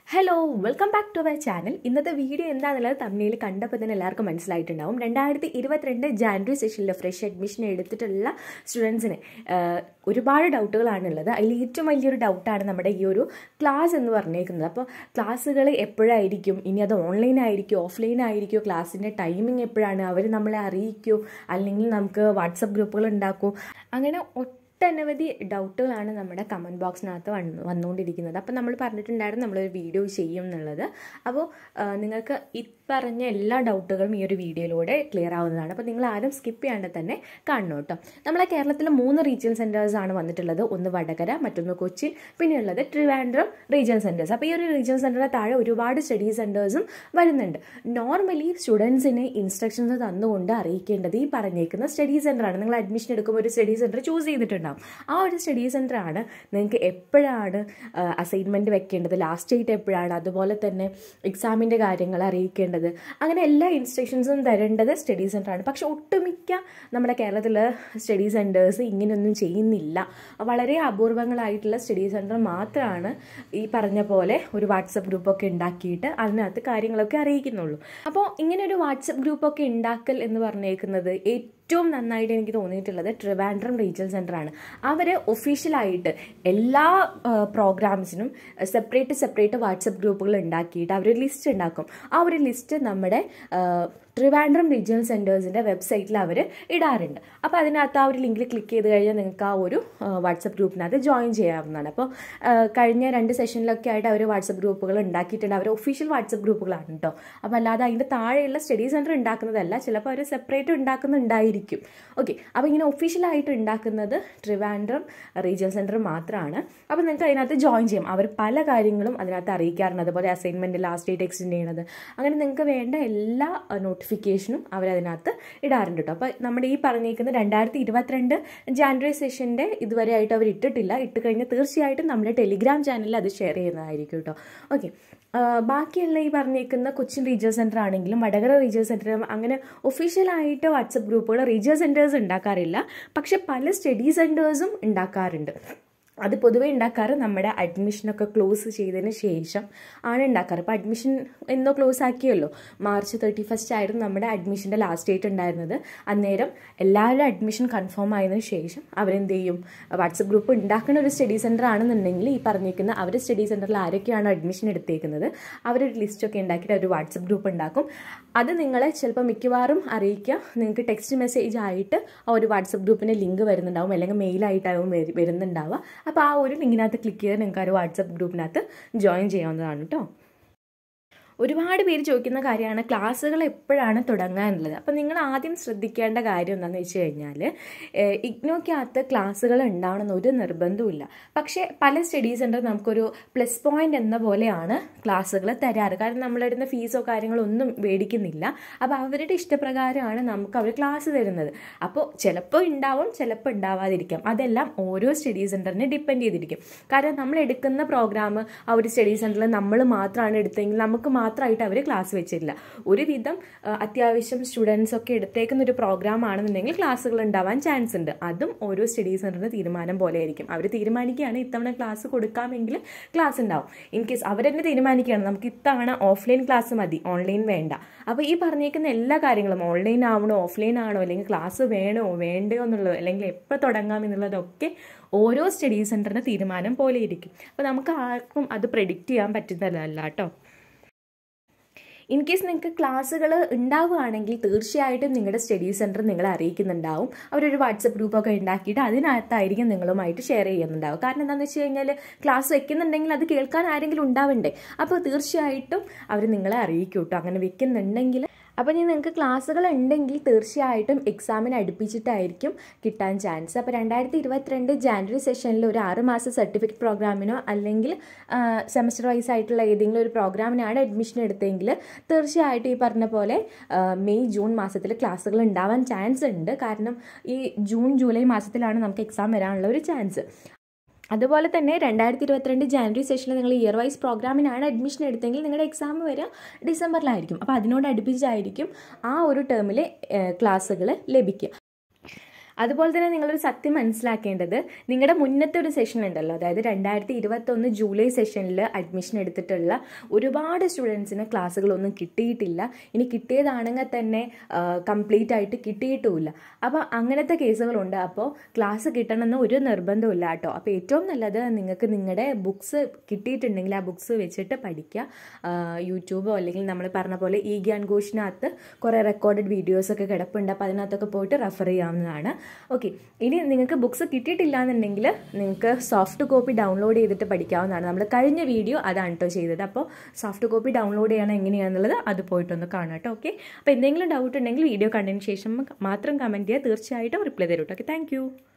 hello welcome back to our channel ഇന്നത്തെ video എന്താണെന്നുള്ളത് തമ്മിൽ കണ്ടപ്പോൾ തന്നെ എല്ലാവർക്കും മനസ്സിലായിട്ടുണ്ടാവും രണ്ടായിരത്തി ഇരുപത്തിരണ്ട് ജാനുവരി സെഷനിൽ ഫ്രഷ് അഡ്മിഷൻ എടുത്തിട്ടുള്ള സ്റ്റുഡൻസിന് ഒരുപാട് ഡൗട്ടുകളാണുള്ളത് അതിൽ ഏറ്റവും വലിയൊരു ഡൗട്ടാണ് നമ്മുടെ ഈ ഒരു ക്ലാസ് എന്ന് പറഞ്ഞേക്കുന്നത് അപ്പോൾ ക്ലാസ്സുകൾ എപ്പോഴായിരിക്കും ഇനി അത് ഓൺലൈൻ ആയിരിക്കും ഓഫ്ലൈൻ ആയിരിക്കുമോ ക്ലാസ്സിൻ്റെ ടൈമിംഗ് എപ്പോഴാണ് അവർ നമ്മളെ അറിയിക്കുമോ അല്ലെങ്കിൽ നമുക്ക് വാട്സപ്പ് ഗ്രൂപ്പുകൾ ഉണ്ടാക്കുമോ അങ്ങനെ ഒട്ടനവധി ഡൗട്ടുകളാണ് നമ്മുടെ കമൻറ്റ് ബോക്സിനകത്ത് വന്ന് വന്നുകൊണ്ടിരിക്കുന്നത് അപ്പോൾ നമ്മൾ പറഞ്ഞിട്ടുണ്ടായിരുന്നു നമ്മളൊരു വീഡിയോ ചെയ്യും എന്നുള്ളത് അപ്പോൾ നിങ്ങൾക്ക് ഇപ്പറഞ്ഞ എല്ലാ ഡൗട്ടുകളും ഈ ഒരു വീഡിയോയിലൂടെ ക്ലിയർ ആവുന്നതാണ് അപ്പോൾ നിങ്ങൾ ആരും സ്കിപ്പ് ചെയ്യാണ്ട് തന്നെ കാണണം കേട്ടോ നമ്മളെ കേരളത്തിൽ മൂന്ന് റീജിയൽ സെൻറ്റേഴ്സ് ആണ് വന്നിട്ടുള്ളത് ഒന്ന് വടകര മറ്റൊന്ന് കൊച്ചി പിന്നെയുള്ളത് ട്രിവാൻഡ്രം റീജിയൽ സെൻറ്റേഴ്സ് അപ്പോൾ ഈ ഒരു റീജിയൽ സെൻറ്ററിന് താഴെ ഒരുപാട് സ്റ്റഡി സെൻറ്റേഴ്സും വരുന്നുണ്ട് നോർമലി സ്റ്റുഡൻസിന് ഇൻസ്ട്രക്ഷൻസ് തന്നുകൊണ്ട് അറിയിക്കേണ്ടത് ഈ പറഞ്ഞേക്കുന്ന സ്റ്റഡി സെൻ്ററാണ് നിങ്ങൾ അഡ്മിഷൻ എടുക്കുമ്പോൾ ഒരു സ്റ്റഡി സെൻറ്റർ ചൂസ് ചെയ്തിട്ടുണ്ടാവും ആ ഒരു സ്റ്റഡി സെൻ്ററാണ് നിങ്ങൾക്ക് എപ്പോഴാണ് അസൈൻമെൻറ്റ് വെക്കേണ്ടത് ലാസ്റ്റ് ഡേറ്റ് എപ്പോഴാണ് അതുപോലെ തന്നെ എക്സാമിൻ്റെ കാര്യങ്ങൾ അറിയിക്കേണ്ടത് അങ്ങനെ എല്ലാ ഇൻസ്ട്രക്ഷൻസും തരേണ്ടത് സ്റ്റഡി സെൻ്ററാണ് പക്ഷെ ഒട്ടുമിക്ക നമ്മുടെ കേരളത്തിലെ സ്റ്റഡി സെൻറ്റേഴ്സ് ഇങ്ങനെയൊന്നും ചെയ്യുന്നില്ല വളരെ അപൂർവങ്ങളായിട്ടുള്ള സ്റ്റഡി സെൻറ്റർ മാത്രമാണ് ഈ പറഞ്ഞ പോലെ ഒരു വാട്സപ്പ് ഗ്രൂപ്പൊക്കെ ഉണ്ടാക്കിയിട്ട് അതിനകത്ത് കാര്യങ്ങളൊക്കെ അറിയിക്കുന്നുള്ളൂ അപ്പോൾ ഇങ്ങനെ ഒരു വാട്സപ്പ് ഗ്രൂപ്പൊക്കെ ഉണ്ടാക്കൽ എന്ന് പറഞ്ഞേക്കുന്നത് ഏറ്റവും നന്നായിട്ട് എനിക്ക് തോന്നിയിട്ടുള്ളത് ട്രിവാൻഡ്രം റീജിയൽ സെൻ്ററാണ് അവർ ഒഫീഷ്യലായിട്ട് എല്ലാ പ്രോഗ്രാംസിനും സെപ്പറേറ്റ് സെപ്പറേറ്റ് വാട്സപ്പ് ഗ്രൂപ്പുകൾ ഉണ്ടാക്കിയിട്ട് അവർ ലിസ്റ്റ് ഉണ്ടാക്കും ആ ഒരു ലിസ്റ്റ് നമ്മുടെ ട്രിവാൻഡ്രം റീജിയണൽ സെൻറ്റേഴ്സിൻ്റെ വെബ്സൈറ്റിൽ അവർ ഇടാറുണ്ട് അപ്പോൾ അതിനകത്ത് ആ ഒരു ലിങ്കിൽ ക്ലിക്ക് ചെയ്ത് കഴിഞ്ഞാൽ നിങ്ങൾക്ക് ആ ഒരു വാട്സപ്പ് ഗ്രൂപ്പിനകത്ത് ജോയിൻ ചെയ്യാവുന്നതാണ് അപ്പോൾ കഴിഞ്ഞ രണ്ട് സെഷനിലൊക്കെ ആയിട്ട് അവർ വാട്സപ്പ് ഗ്രൂപ്പുകൾ ഉണ്ടാക്കിയിട്ടുണ്ട് അവർ ഒഫീഷ്യൽ വാട്സപ്പ് ഗ്രൂപ്പുകളാണ് കേട്ടോ അപ്പോൾ അല്ലാതെ അതിൻ്റെ താഴെയുള്ള സ്റ്റഡി സെൻറ്റർ ഉണ്ടാക്കുന്നതല്ല ചിലപ്പോൾ അവർ സെപ്പറേറ്റ് ഉണ്ടാക്കുന്നുണ്ടായിരിക്കും ഓക്കെ അപ്പോൾ ഇങ്ങനെ ഒഫീഷ്യലായിട്ട് ഉണ്ടാക്കുന്നത് ട്രിവാൻഡ്രം റീജിയണൽ സെൻറ്റർ മാത്രമാണ് അപ്പോൾ നിങ്ങൾക്ക് അതിനകത്ത് ജോയിൻ ചെയ്യാം അവർ പല കാര്യങ്ങളും അതിനകത്ത് അറിയിക്കാറുണ്ട് അതുപോലെ അസൈൻമെൻറ്റ് ലാസ്റ്റ് ഡേറ്റ് എക്സ്റ്റെൻഡ് ചെയ്യണത് അങ്ങനെ നിങ്ങൾക്ക് വേണ്ട എല്ലാ നോട്ടിഫിക്കേഷനും അവരതിനകത്ത് ഇടാറുണ്ട് കേട്ടോ അപ്പോൾ നമ്മുടെ ഈ പറഞ്ഞേക്കുന്ന രണ്ടായിരത്തി ഇരുപത്തിരണ്ട് ജാനുവരി സെഷൻ്റെ ഇതുവരെ ആയിട്ട് അവർ ഇട്ടിട്ടില്ല ഇട്ട് കഴിഞ്ഞാൽ തീർച്ചയായിട്ടും നമ്മുടെ ടെലിഗ്രാം ചാനലിൽ അത് ഷെയർ ചെയ്യുന്നതായിരിക്കും കേട്ടോ ഓക്കെ ബാക്കിയുള്ള ഈ പറഞ്ഞേക്കുന്ന കൊച്ചിൻ റീജിയൽ സെൻറ്റർ ആണെങ്കിലും വടകര റീജിയൽ സെൻറ്റർ അങ്ങനെ ഒഫീഷ്യലായിട്ട് വാട്സപ്പ് ഗ്രൂപ്പുകൾ റീജിയൽ സെൻറ്റേഴ്സ് ഉണ്ടാക്കാറില്ല പക്ഷെ പല സ്റ്റഡി സെൻറ്റേഴ്സും ഉണ്ടാക്കാറുണ്ട് അത് പൊതുവേ ഉണ്ടാക്കാറ് നമ്മുടെ അഡ്മിഷനൊക്കെ ക്ലോസ് ചെയ്തതിന് ശേഷം ആണ് ഉണ്ടാക്കാറ് അപ്പോൾ അഡ്മിഷൻ എന്നോ ക്ലോസ് ആക്കിയല്ലോ മാർച്ച് തേർട്ടി ഫസ്റ്റ് ആയിരുന്നു നമ്മുടെ അഡ്മിഷൻ്റെ ലാസ്റ്റ് ഡേറ്റ് ഉണ്ടായിരുന്നത് അന്നേരം എല്ലാവരും അഡ്മിഷൻ കൺഫേം ആയതിനു ശേഷം അവരെന്ത് ചെയ്യും വാട്സപ്പ് ഗ്രൂപ്പ് ഉണ്ടാക്കുന്ന ഒരു സ്റ്റഡി സെൻറ്റർ ആണെന്നുണ്ടെങ്കിൽ ഈ പറഞ്ഞേക്കുന്ന അവർ സ്റ്റഡി സെൻറ്ററിൽ ആരൊക്കെയാണ് അഡ്മിഷൻ എടുത്തേക്കുന്നത് അവരൊരു ലിസ്റ്റൊക്കെ ഉണ്ടാക്കിയിട്ട് ഒരു വാട്സപ്പ് ഗ്രൂപ്പ് ഉണ്ടാക്കും അത് നിങ്ങളെ ചിലപ്പോൾ മിക്കവാറും അറിയിക്കുക നിങ്ങൾക്ക് ടെക്സ്റ്റ് മെസ്സേജ് ആയിട്ട് ആ ഒരു വാട്സപ്പ് ഗ്രൂപ്പിൻ്റെ ലിങ്ക് വരുന്നുണ്ടാവും അല്ലെങ്കിൽ മെയിലായിട്ടാവും വരുന്നുണ്ടാവുക അപ്പോൾ ആ ഒരു ലിങ്കിനകത്ത് ക്ലിക്ക് ചെയ്ത് നിങ്ങൾക്ക് ആ ഒരു വാട്സപ്പ് ഗ്രൂപ്പിനകത്ത് ജോയിൻ ചെയ്യാവുന്നതാണ് കേട്ടോ ഒരുപാട് പേര് ചോദിക്കുന്ന കാര്യമാണ് ക്ലാസ്സുകൾ എപ്പോഴാണ് തുടങ്ങുക എന്നുള്ളത് അപ്പോൾ നിങ്ങൾ ആദ്യം ശ്രദ്ധിക്കേണ്ട കാര്യം എന്താണെന്ന് വെച്ച് കഴിഞ്ഞാൽ ഇഗ്നോക്കകത്ത് ക്ലാസ്സുകൾ ഉണ്ടാവണമെന്ന് ഒരു നിർബന്ധമില്ല പക്ഷേ പല സ്റ്റഡി സെൻറ്റർ നമുക്കൊരു പ്ലസ് പോയിന്റ് എന്ന പോലെയാണ് ക്ലാസ്സുകൾ തരാറ് കാരണം നമ്മളിടുന്ന ഫീസോ കാര്യങ്ങളോ ഒന്നും മേടിക്കുന്നില്ല അപ്പോൾ അവരുടെ ഇഷ്ടപ്രകാരമാണ് നമുക്ക് അവർ ക്ലാസ് തരുന്നത് അപ്പോൾ ചിലപ്പോൾ ഉണ്ടാവും ചിലപ്പോൾ ഉണ്ടാവാതിരിക്കാം അതെല്ലാം ഓരോ സ്റ്റഡി സെൻറ്ററിനെ ഡിപ്പെൻഡ് ചെയ്തിരിക്കും കാരണം നമ്മൾ എടുക്കുന്ന പ്രോഗ്രാം ആ ഒരു സ്റ്റഡി സെൻറ്ററിൽ നമ്മൾ മാത്രമാണ് എടുത്തതെങ്കിൽ നമുക്ക് മാത്രമായിട്ട് അവർ ക്ലാസ് വെച്ചിട്ടില്ല ഒരുവിധം അത്യാവശ്യം സ്റ്റുഡൻസ് ഒക്കെ എടുത്തേക്കുന്ന ഒരു പ്രോഗ്രാം ആണെന്നുണ്ടെങ്കിൽ ക്ലാസ്സുകൾ ഉണ്ടാവാൻ ചാൻസ് ഉണ്ട് അതും ഓരോ സ്റ്റഡി സെൻറ്ററിൻ്റെ തീരുമാനം പോലെ ആയിരിക്കും അവർ തീരുമാനിക്കുകയാണ് ഇത്തവണ ക്ലാസ് കൊടുക്കാമെങ്കിൽ ക്ലാസ് ഉണ്ടാവും ഇൻ കേസ് അവരെന്നെ തീരുമാനിക്കുകയാണ് നമുക്ക് ഇത്തവണ ഓഫ്ലൈൻ ക്ലാസ് മതി ഓൺലൈൻ വേണ്ട അപ്പോൾ ഈ പറഞ്ഞേക്കുന്ന എല്ലാ കാര്യങ്ങളും ഓൺലൈൻ ആവണോ ഓഫ്ലൈൻ ആണോ അല്ലെങ്കിൽ ക്ലാസ് വേണോ വേണ്ടയോ എന്നുള്ളത് അല്ലെങ്കിൽ എപ്പോൾ തുടങ്ങാം എന്നുള്ളതൊക്കെ ഓരോ സ്റ്റഡി സെൻറ്ററിൻ്റെ തീരുമാനം പോലെ ഇരിക്കും അപ്പോൾ നമുക്ക് ആർക്കും അത് പ്രെഡിക്റ്റ് ചെയ്യാൻ പറ്റുന്നതല്ല കേട്ടോ ഇൻ കേസ് നിങ്ങൾക്ക് ക്ലാസ്സുകൾ ഉണ്ടാവുകയാണെങ്കിൽ തീർച്ചയായിട്ടും നിങ്ങളുടെ സ്റ്റഡി സെൻറ്റർ നിങ്ങളെ അറിയിക്കുന്നുണ്ടാവും അവരൊരു വാട്സപ്പ് ഗ്രൂപ്പൊക്കെ ഉണ്ടാക്കിയിട്ട് അതിനകത്തായിരിക്കും നിങ്ങളുമായിട്ട് ഷെയർ ചെയ്യുന്നുണ്ടാവും കാരണം എന്താണെന്ന് വെച്ച് കഴിഞ്ഞാൽ ക്ലാസ് വെക്കുന്നുണ്ടെങ്കിൽ അത് കേൾക്കാൻ ആരെങ്കിലും ഉണ്ടാവണ്ടേ അപ്പോൾ തീർച്ചയായിട്ടും അവർ നിങ്ങളെ അറിയിക്കും കേട്ടോ അങ്ങനെ വെക്കുന്നുണ്ടെങ്കിൽ അപ്പോൾ ഇനി നിങ്ങൾക്ക് ക്ലാസ്സുകൾ ഉണ്ടെങ്കിൽ തീർച്ചയായിട്ടും എക്സാമിന് അടുപ്പിച്ചിട്ടായിരിക്കും കിട്ടാൻ ചാൻസ് അപ്പോൾ രണ്ടായിരത്തി ഇരുപത്തിരണ്ട് ജാനുവരി സെഷനിൽ ഒരു ആറ് മാസം സർട്ടിഫിക്കറ്റ് പ്രോഗ്രാമിനോ അല്ലെങ്കിൽ സെമസ്റ്റർ വൈസ് ആയിട്ടുള്ള ഏതെങ്കിലും ഒരു പ്രോഗ്രാമിനാണ് അഡ്മിഷൻ എടുത്തതെങ്കിൽ തീർച്ചയായിട്ടും ഈ പറഞ്ഞ പോലെ മെയ് ജൂൺ മാസത്തിൽ ക്ലാസ്സുകൾ ഉണ്ടാവാൻ ചാൻസ് ഉണ്ട് കാരണം ഈ ജൂൺ ജൂലൈ മാസത്തിലാണ് നമുക്ക് എക്സാം വരാനുള്ള ഒരു ചാൻസ് അതുപോലെ തന്നെ രണ്ടായിരത്തി ഇരുപത്തിരണ്ട് ജാനുവരി സെഷനിൽ നിങ്ങൾ ഇയർ വൈസ് പ്രോഗ്രാമിനാണ് അഡ്മിഷൻ എടുത്തെങ്കിൽ നിങ്ങളുടെ എക്സാം വരിക ഡിസംബറിലായിരിക്കും അപ്പോൾ അതിനോട് അടുപ്പിച്ചായിരിക്കും ആ ഒരു ടേമിലെ ക്ലാസ്സുകൾ ലഭിക്കുക അതുപോലെ തന്നെ നിങ്ങളൊരു സത്യം മനസ്സിലാക്കേണ്ടത് നിങ്ങളുടെ മുന്നത്തെ ഒരു സെഷൻ ഉണ്ടല്ലോ അതായത് രണ്ടായിരത്തി ഇരുപത്തൊന്ന് ജൂലൈ സെഷനിൽ അഡ്മിഷൻ എടുത്തിട്ടുള്ള ഒരുപാട് സ്റ്റുഡൻസിന് ക്ലാസ്സുകളൊന്നും കിട്ടിയിട്ടില്ല ഇനി കിട്ടിയതാണെങ്കിൽ തന്നെ കംപ്ലീറ്റ് ആയിട്ട് കിട്ടിയിട്ടുമില്ല അപ്പോൾ അങ്ങനത്തെ കേസുകളുണ്ട് അപ്പോൾ ക്ലാസ് കിട്ടണമെന്ന് ഒരു നിർബന്ധമില്ല കേട്ടോ അപ്പോൾ ഏറ്റവും നല്ലത് നിങ്ങൾക്ക് നിങ്ങളുടെ ബുക്സ് കിട്ടിയിട്ടുണ്ടെങ്കിൽ ആ ബുക്സ് വെച്ചിട്ട് പഠിക്കുക യൂട്യൂബോ അല്ലെങ്കിൽ നമ്മൾ പറഞ്ഞ പോലെ ഈ ഗ്യാൻ ഘോഷിനകത്ത് കുറേ റെക്കോർഡഡ് വീഡിയോസൊക്കെ കിടപ്പുണ്ട് അപ്പോൾ അതിനകത്തൊക്കെ പോയിട്ട് റെഫർ ചെയ്യാവുന്നതാണ് ഓക്കെ ഇനി നിങ്ങൾക്ക് ബുക്സ് കിട്ടിയിട്ടില്ല എന്നുണ്ടെങ്കിൽ നിങ്ങൾക്ക് സോഫ്റ്റ് കോപ്പി ഡൗൺലോഡ് ചെയ്തിട്ട് പഠിക്കാവുന്നതാണ് നമ്മൾ കഴിഞ്ഞ വീഡിയോ അതാണ് കേട്ടോ ചെയ്തത് അപ്പോൾ സോഫ്റ്റ് കോപ്പി ഡൗൺലോഡ് ചെയ്യണം എങ്ങനെയാണെന്നുള്ളത് അത് പോയിട്ടൊന്ന് കാണാം കേട്ടോ ഓക്കെ അപ്പോൾ എന്തെങ്കിലും ഡൗട്ട് ഉണ്ടെങ്കിൽ വീഡിയോ കണ്ടതിന് ശേഷം മാത്രം കമൻറ്റ് ചെയ്യുക തീർച്ചയായിട്ടും റിപ്ലൈ തരും കേട്ടോ ഓക്കെ താങ്ക്